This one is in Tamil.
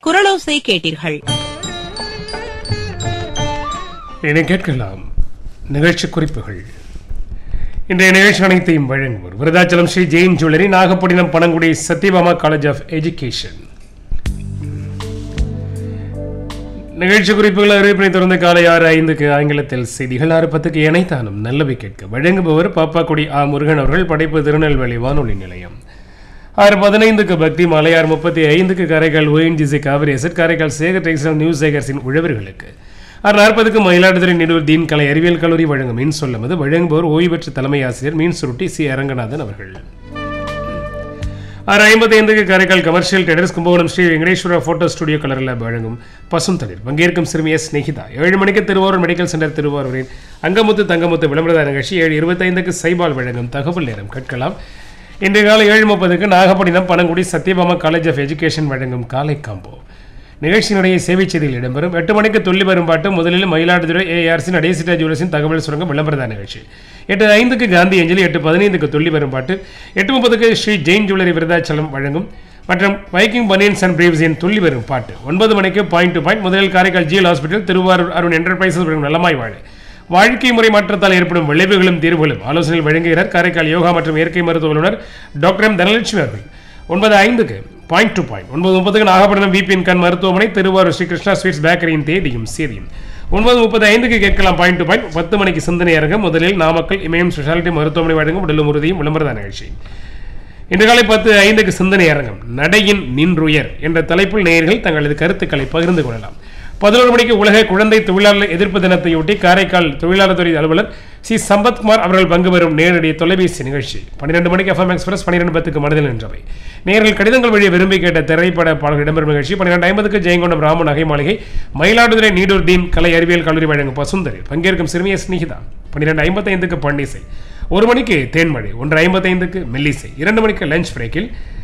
குரலோசை கேட்டீர்கள் இனி கேட்கலாம் நிகழ்ச்சி குறிப்புகள் இன்றைய நிகழ்ச்சி அனைத்தையும் வழங்குவோர் Virudhachalam Sri Jain jewellery Nagapattinam Panangudi Sathyabama college of education நிகழ்ச்சி குறிப்புகள் அறிவிப்பினை தொடர்ந்து காலை ஆறு ஐந்துக்கு ஆங்கிலத்தில் செய்திகள் ஆறு பத்துக்கு இணைத்தானும் நல்லவை கேட்க வழங்குபவர் பாப்பாக்குடி ஆ முருகன் அவர்கள் படைப்பு திருநெல்வேலி வானொலி நிலையம் ஆறு பதினைந்துக்கு பக்தி மாலை ஆறு முப்பத்தி ஐந்துக்கு காரைக்கால் ஓஎன்ஜிசி காவிரி எசட் காரைக்கால் சேகர் டெக்ஸ்டைல் நியூஸ் சேகர்ஸின் உழவர்களுக்கு ஆறு நாற்பதுக்கு மயிலாடுதுறை நிடூர் தீன் கலை அறிவியல் கல்லூரி வழங்கும் மீன் சொல்லமது வழங்குபவர் ஓய்வு பெற்ற தலைமை ஆசிரியர் மீன் சுருட்டி சி அரங்கநாதன் அவர்கள் ஆறு ஐம்பத்தி ஐந்துக்கு Karaikal commercial traders Kumbakonam Sri Venkateswara photo studio கலரில் வழங்கும் பசும் தளிர் பங்கேற்கும் சிறுமி எஸ் ஸ்நேகிதா ஏழு மணிக்கு திருவாரூர் மெடிக்கல் சென்டர் திருவாரூரின் அங்கமுத்து தங்கமுத்து விளம்பரதார நிகழ்ச்சி ஏழு இருபத்தைந்துக்கு சைபால் வழங்கும் தகவல் நேரம் கேட்கலாம் இன்று காலை ஏழு முப்பதுக்கு Nagapattinam Panangudi Sathyabama college of education வழங்கும் காலை காம்போ நிகழ்ச்சியினுடைய சேவை செய்தியில் இடம்பெறும் எட்டு மணிக்கு துள்ளி வரும் பாட்டு முதலில் மயிலாடுதுறை ஏஆர்சி நடேசிட்டா ஜுவல்ஸின் தகவல் சுரங்கம் விளம்பரதான நிகழ்ச்சி எட்டு ஐந்துக்கு காந்தி அஞ்சலி எட்டு பதினைந்துக்கு துள்ளி வரும் பாட்டு எட்டு முப்பதுக்கு ஸ்ரீ ஜெயின் ஜுவல்லரி விருதாச்சலம் வழங்கும் மற்றும் வைக்கிங் பனியன்ஸ் அண்ட் பிரீவ்ஸின் துள்ளி வரும் பாட்டு ஒன்பது மணிக்கு பாயிண்ட் டு பாயிண்ட் முதலில் Karaikal GL hospital Thiruvarur Arun enterprises வழங்கும் நலமாய் வாழ வாழ்க்கை முறை மாற்றத்தால் ஏற்படும் விளைவுகளும் தீர்வுகளும் ஆலோசனை வழங்குகிறார் காரைக்கால் யோகா மற்றும் இயற்கை மருத்துவ வல்லுநர் டாக்டர் எம் தனலட்சுமி அவர்கள் ஒன்பது ஐந்துக்கு பாயிண்ட் டு பாயிண்ட் ஒன்பது முப்பதுக்கு நாகப்பட்டினம் விபிஎன் கண் மருத்துவமனை திருவாரூர் ஸ்ரீ கிருஷ்ணா ஸ்வீட்ஸ் பேக்கரியின் தேதியும் சேதியும் ஒன்பது முப்பது ஐந்துக்கு கேட்கலாம் பாயிண்ட் டு பாயிண்ட் பத்து மணிக்கு சிந்தனை அரங்கம் முதலில் நாமக்கல் இமயம் ஸ்பெஷாலிட்டி மருத்துவமனை வழங்கும் உடலும் உறுதியும் விளம்பரத நிகழ்ச்சி இன்று காலை பத்து ஐந்துக்கு சிந்தனை அரங்கம் நடையின் நின்றுயர் என்ற தலைப்பில் நேயர்கள் தங்களது கருத்துக்களை பகிர்ந்து கொள்ளலாம் பதினோரு மணிக்கு உலக குழந்தை தொழிலாளர் எதிர்ப்பு தினத்தையொட்டி காரைக்கால் தொழிலாளர் துறை அலுவலர் சி சம்பத்குமார் அவர்கள் பங்கு பெறும் நேரடி தொலைபேசி நிகழ்ச்சி பன்னிரெண்டு மணிக்கு எஃப்எம் எக்ஸ்பிரஸ் பன்னிரெண்டு பத்துக்கு மனதில் நின்றவை நேர்கள் கடிதங்கள் வழியை விரும்பி கேட்ட திரைப்பட பாடல்கள் இடம்பெறும் நிகழ்ச்சி பன்னிரெண்டு ஐம்பதுக்கு ஜெயங்கொண்டம் ராமன் நகை மாளிகை மயிலாடுதுறை நீடூர் தீன் கலை அறிவியல் கல்லூரி வழங்கும் பசுந்தரி பங்கேற்கும் சிறுமிய ஸ்நேகிதா பன்னிரெண்டு ஐம்பத்தைந்துக்கு பண்டிசை ஒரு மணிக்கு தேன்மழை ஒன்று ஐம்பத்தைந்துக்கு மெல்லிசை இரண்டு மணிக்கு லஞ்ச் பிரேக்கில்